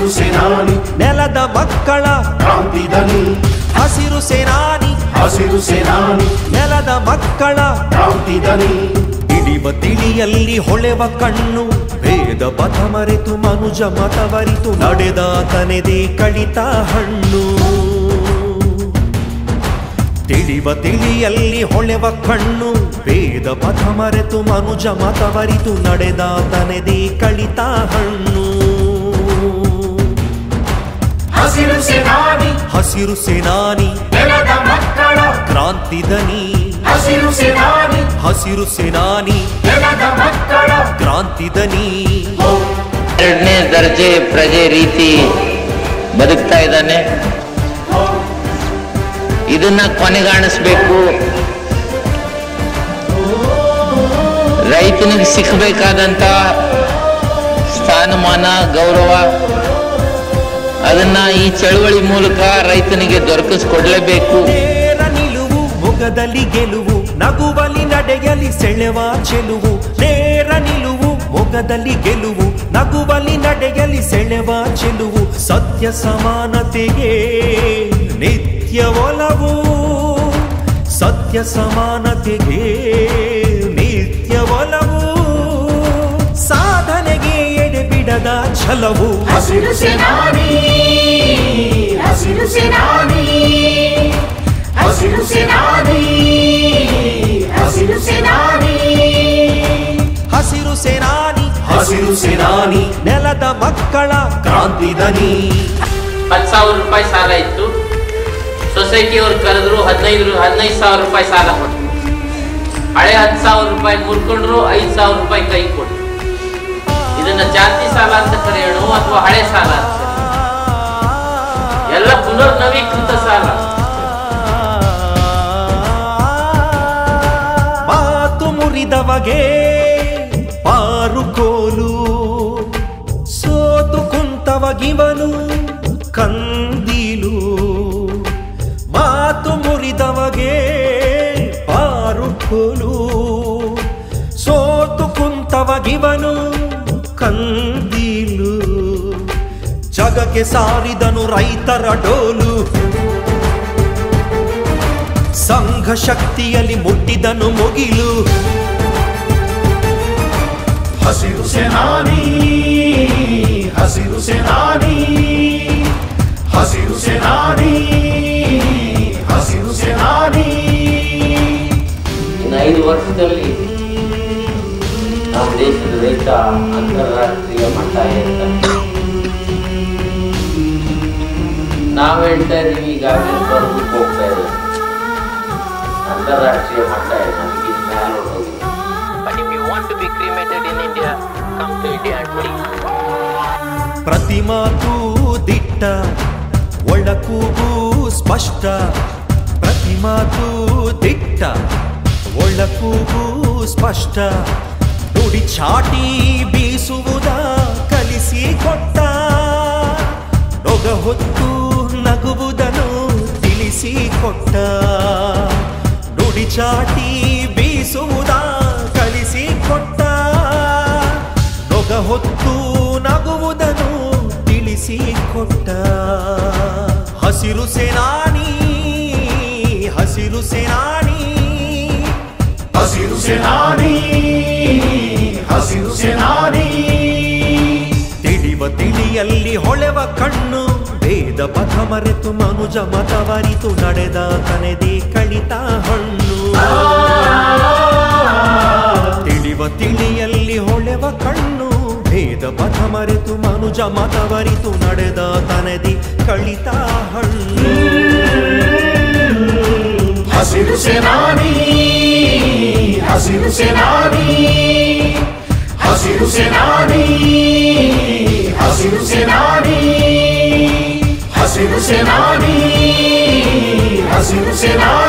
ಹಸಿರು ಸೇನಾನಿ ನೆಲದ ಮಕ್ಕಳ ಕ್ರಾಂತಿ ದನಿ ಹಸಿರು ಸೇನಾನಿ ಹಸಿರು ಸೇನಾನಿ ನೆಲದ ಮಕ್ಕಳ ಕ್ರಾಂತಿ ದನಿ ಇಳಿವ ತಿಳಿಯಲ್ಲಿ ಹೊಳೆವ ಕಣ್ಣು ಭೇದ ಪಥ ಮರೆತು ಮನುಜ ಮತವರಿತು ನಡೆದ ತನೆದೆ ಕಳಿತ ಹಣ್ಣು ತಿಳಿವ ತಿಳಿಯಲ್ಲಿ ಹೊಳೆವ ಕಣ್ಣು ಭೇದ ಪಥ ಮರೆತು ಮನುಜ ಮತವರಿತು ನಡೆದ ತನೆದೆ ಕಳಿತ ಹಣ್ಣು ಹಸಿರು ಸೇನಾನಿ ಹಸಿರು ಸೇನಾನಿ ನೆಲದ ಮಕ್ಕಳ ಕ್ರಾಂತಿ ದನಿ ಹಸಿರು ಸೇನಾನಿ ಹಸಿರು ಸೇನಾನಿ ನೆಲದ ಮಕ್ಕಳ ಕ್ರಾಂತಿ ದನಿ ಎರಡನೇ ದರ್ಜೆ ಪ್ರಜೆ ರೀತಿ ಬದುಕ್ತಾ ಇದ್ದಾನೆ ಇದನ್ನ ಕೊನೆಗಾಣಿಸ್ಬೇಕು ರೈತನಿಗೆ ಸಿಕ್ಕಬೇಕಾದಂತ ಸ್ಥಾನಮಾನ ಗೌರವ ಅದನ್ನ ಈ ಚಳವಳಿ ಮೂಲಕ ರೈತನಿಗೆ ದೊರಕಿಸ್ಕೊಡ್ಲೇಬೇಕು ನೇರ ನಿಲುವು ಮೊಗದಲ್ಲಿ ಗೆಲುವು ನಗುವಲಿ ನಡೆಯಲಿ ಸೆಳೆವ ಚೆಲುವು ನೇರ ನಿಲುವು ಮೊಗದಲ್ಲಿ ಗೆಲುವು ನಗುವಲಿ ನಡೆಯಲಿ ಸೆಳೆವ ಚೆಲುವು ಸತ್ಯ ಸಮಾನತೆಗೆ ನಿತ್ಯ ಒಲವು ಸತ್ಯ ಸಮಾನತೆಗೆ ನಿತ್ಯ ಒಲವು ಸಾಧನೆಗೆ ಎಡೆ ಬಿಡದ ಛಲವು ಹಸಿರು ಸೇನಾನಿ ಹಸಿರು ಸೇನಾನಿ ಹಸಿರು ಸೇನಾನಿ ಹಸಿರು ಸೇನಾನಿ ಹಸಿರು ಸೇನಾನಿ ಹಸಿರು ಸೇನಾನಿ ನೆಲದ ಮಕ್ಕಳ ಕ್ರಾಂತಿ ದನಿ ಹತ್ತು ಸಾವಿರ ರೂಪಾಯಿ ಸಾಲ ಇತ್ತು ಸೊಸೈಟಿಯವ್ರು ಕರೆದ್ರು ಹದಿನೈದು ಹದಿನೈದು ಸಾವಿರ ರೂಪಾಯಿ ಸಾಲ ಕೊಟ್ಟರು ಹಳೆ ಹತ್ತು ಸಾವಿರ ರೂಪಾಯಿ ಮುರ್ಕೊಂಡ್ರು ಐದು ಸಾವಿರ ರೂಪಾಯಿ ಕೈ ಕೊಟ್ಟರು ಇದನ್ನ ಜಾಸ್ತಿ ಸಾಲ ಅಂತ ಕರೆಯೋಣ ಅಥವಾ ಹಳೆ ಸಾಲ ಅಂತ ಎಲ್ಲ ಪುನರ್ನವೀಕೃತ ಸಾಲ ಮಾತು ಮುರಿದವಗೆ ಪಾರುಕೋಲು ಸೋತು ಕುಂತವಗಿವನು ಕಂದೀಲು ಮಾತು ಮುರಿದವಗೆ ಪಾರುಕೋಲು ಸೋತು ಕುಂತವಗಿವನು ಕಂದೀಲು ಜಗಕ್ಕೆ ಸಾರಿದನು ರೈತರ ಡೋಲು ಸಂಘ ಶಕ್ತಿಯಲ್ಲಿ ಮುಟ್ಟಿದನು ಮುಗಿಲು ಹಸಿರು ಸೇನಾನಿ ಹಸಿರು ಸೇನಾನಿ ಹಸಿರು ಸೇನಾನಿ ಹಸಿರು ಸೇನಾನಿ ಇನ್ನು ಐದು ವರ್ಷದಲ್ಲಿ ನಮ್ಮ ದೇಶದ ರೈತ ಅಂತಾರಾಷ್ಟ್ರೀಯ ಮಟ್ಟ ಏರ್ತಾನೆ ನಾವು ಹೇಳ್ತಾ ಇದೀವಿ ಈಗಾಗಲೇ ಬರ್ಬೇಕು ಹೋಗ್ತಾ ಇದ್ದೀವಿ ಅಂತಾರಾಷ್ಟ್ರೀಯ ಮಟ್ಟ ನಮಗೆ ಮ್ಯಾಲ ಹೊರಟೋಗಿದೆ But if you want to be cremated in India, come to India and see. ಪ್ರತಿ ಮಾತು ದಿಟ್ಟ ಒಳಕೂಗು ಸ್ಪಷ್ಟ ಪ್ರತಿ ಮಾತು ದಿಟ್ಟ ಒಳಕೂಗು ಸ್ಪಷ್ಟ ನುಡಿ ಚಾಟಿ ಬೀಸುವುದ ಕಲಿಸಿ ಕೊಟ್ಟ ನೊಗ ಹೊತ್ತು ನಗುವುದನ್ನು ತಿಳಿಸಿ ಕೊಟ್ಟ ನುಡಿ ಚಾಟಿ ಬೀಸುವುದ ಕಲಿಸಿ ಕೊಟ್ಟ ನೊಗ ಹೊತ್ತು ನಗುವುದನ್ನು ತಿಳಿಸಿ ಕೊಟ್ಟ ಹಸಿರು ಸೇನಾನಿ ಹಸಿರು ಸೇನಾನಿ ಹಸಿರು ಸೇನಾನಿ ಹಸಿರು ಸೇನಾನಿ ತಿಳಿವ ತಿಳಿಯಲ್ಲಿ ಹೊಳೆವ ಕಣ್ಣು ಭೇದ ಪಥ ಮರೆತು ಮನುಜ ಮತವರಿತು ನಡೆದ ತನೆದೆ ಕಳಿತ ಹಣ್ಣು ತಿಳಿವ ತಿಳಿಯಲ್ಲಿ ಹೊಳೆವ ಕಣ್ಣು ಭೇದ ಪಥ ಮರೆತು ಮನುಜ ಮತವರಿತು ನಡೆದ ತನದಿ ಕಳಿತ ಹಣ್ಣು ಹಸಿರು ಸೇನಾನಿ ಹಸಿರು ಸೇನಾನಿ ಹಸಿರು ಸೇನಾನಿ ಹಸಿರು ಸೇನಾನಿ ಹಸಿರು ಸೇನಾನಿ ಹಸಿರು ಸೇನಾನಿ